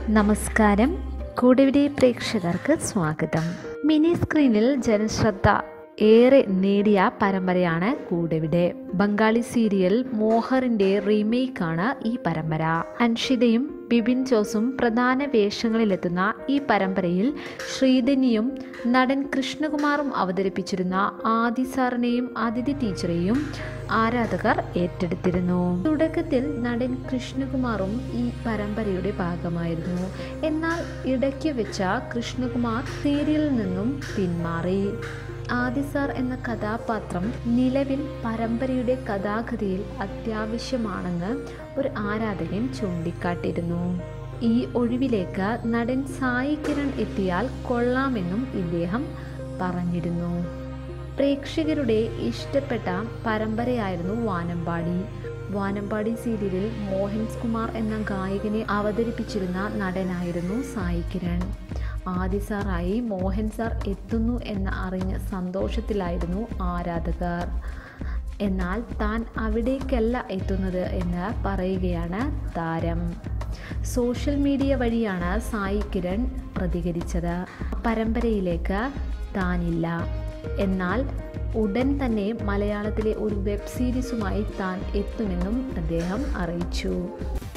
നമസ്കാരം കൂടെവിടെ പ്രേക്ഷകർക്ക് സ്വാഗതം മിനി സ്ക്രീനിൽ ജനശ്രദ്ധ ഏറെ നേടിയ പരമ്പരയാണ് കൂടെവിടെ ബംഗാളി സീരിയൽ മോഹറിൻ്റെ റീമേക്കാണ് ഈ പരമ്പര അൻഷിതയും ബിബിൻ ജോസും പ്രധാന വേഷങ്ങളിലെത്തുന്ന ഈ പരമ്പരയിൽ ശ്രീധന്യയും നടൻ കൃഷ്ണകുമാറും അവതരിപ്പിച്ചിരുന്ന ആദി സാറിനെയും അതിഥി ടീച്ചറെയും ആരാധകർ ഏറ്റെടുത്തിരുന്നു തുടക്കത്തിൽ നടൻ കൃഷ്ണകുമാറും ഈ പരമ്പരയുടെ ഭാഗമായിരുന്നു എന്നാൽ ഇടയ്ക്ക് വെച്ച കൃഷ്ണകുമാർ സീരിയലിൽ നിന്നും പിന്മാറി ആദിസാർ എന്ന കഥാപാത്രം നിലവിൽ പരമ്പരയുടെ കഥാഗതിയിൽ അത്യാവശ്യമാണെന്ന് ഒരു ആരാധകൻ ചൂണ്ടിക്കാട്ടിയിരുന്നു ഈ ഒഴിവിലേക്ക് നടൻ സായി കിരൺ എത്തിയാൽ കൊള്ളാമെന്നും ഇദ്ദേഹം പറഞ്ഞിരുന്നു പ്രേക്ഷകരുടെ ഇഷ്ടപ്പെട്ട പരമ്പരയായിരുന്നു വാനമ്പാടി വാനമ്പാടി സീരിയലിൽ മോഹൻസ് കുമാർ എന്ന ഗായകനെ അവതരിപ്പിച്ചിരുന്ന നടനായിരുന്നു സായി കിരൺ ആദി സാറായി മോഹൻ സാർ എത്തുന്നു എന്ന് അറിഞ്ഞ സന്തോഷത്തിലായിരുന്നു ആരാധകർ എന്നാൽ താൻ അവിടേക്കല്ല എത്തുന്നത് എന്ന് പറയുകയാണ് താരം സോഷ്യൽ മീഡിയ വഴിയാണ് സായി കിരൺ പ്രതികരിച്ചത് പരമ്പരയിലേക്ക് താനില്ല എന്നാൽ ഉടൻ തന്നെ മലയാളത്തിലെ ഒരു വെബ് സീരീസുമായി താൻ എത്തുമെന്നും അദ്ദേഹം അറിയിച്ചു